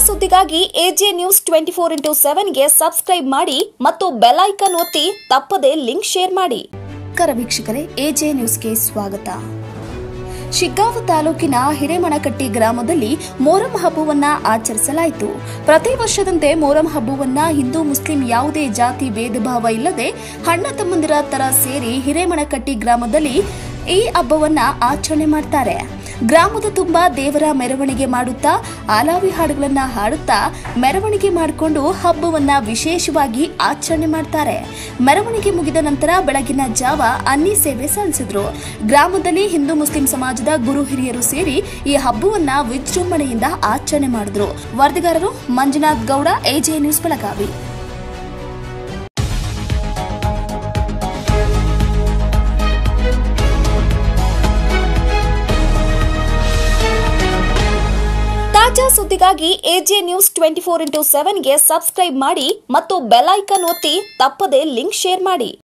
ಸುದ್ದಿಗಾಗಿ AJ news twenty four into ಸೆವೆನ್ಗೆ subscribe ಮಾಡಿ ಮತ್ತು ಬೆಲ್ ಐಕಾನ್ ಒತ್ತಿ ತಪ್ಪದೇ ಲಿಂಕ್ ಶೇರ್ ಮಾಡಿ ನಮಸ್ಕಾರ ವೀಕ್ಷಕರೇ ಎಜೆ ನ್ಯೂಸ್ಗೆ ಸ್ವಾಗತ ಶಿಗ್ಗಾಂವ ತಾಲೂಕಿನ ಹಿರೇಮಣಕಟ್ಟಿ ಗ್ರಾಮದಲ್ಲಿ ಮೊಹರಂ ಹಬ್ಬವನ್ನ ಆಚರಿಸಲಾಯಿತು ಪ್ರತಿ ವರ್ಷದಂತೆ ಮೊಹರಂ ಹಬ್ಬವನ್ನ ಹಿಂದೂ ಮುಸ್ಲಿಂ ಯಾವುದೇ ಜಾತಿ ಭೇದ ಭಾವ ಇಲ್ಲದೆ ಅಣ್ಣ ತಮ್ಮಂದಿರ ತರ ಸೇರಿ ಹಿರೇಮಣಕಟ್ಟಿ ಗ್ರಾಮದಲ್ಲಿ ಈ ಹಬ್ಬವನ್ನ ಆಚರಣೆ ಮಾಡ್ತಾರೆ ಗ್ರಾಮದ ತುಂಬಾ ದೇವರ ಮೆರವಣಿಗೆ ಮಾಡುತ್ತಾ ಆಲಾವಿ ಹಾಡುಗಳನ್ನ ಹಾಡುತ್ತಾ ಮೆರವಣಿಗೆ ಮಾಡಿಕೊಂಡು ಹಬ್ಬವನ್ನ ವಿಶೇಷವಾಗಿ ಆಚರಣೆ ಮಾಡ್ತಾರೆ ಮೆರವಣಿಗೆ ಮುಗಿದ ನಂತರ ಬೆಳಗಿನ ಜಾವ ಅನ್ನಿ ಸೇವೆ ಸಲ್ಲಿಸಿದ್ರು ಗ್ರಾಮದಲ್ಲಿ ಹಿಂದೂ ಮುಸ್ಲಿಂ ಸಮಾಜದ ಗುರು ಹಿರಿಯರು ಸೇರಿ ಈ ಹಬ್ಬವನ್ನ ವಿಜೃಂಭಣೆಯಿಂದ ಆಚರಣೆ ಮಾಡಿದ್ರು ವರದಿಗಾರರು ಮಂಜುನಾಥ್ ಗೌಡ ಎಜೆ ನ್ಯೂಸ್ ಬೆಳಗಾವಿ ತಾಜಾ ಸುದ್ದಿಗಾಗಿ AJ news twenty four into ಸೆವೆನ್ಗೆ ಸಬ್ಸ್ಕ್ರೈಬ್ ಮಾಡಿ ಮತ್ತು ಬೆಲ್ ಐಕಾನ್ ಒತ್ತಿ ತಪ್ಪದೇ ಲಿಂಕ್ ಶೇರ್ ಮಾಡಿ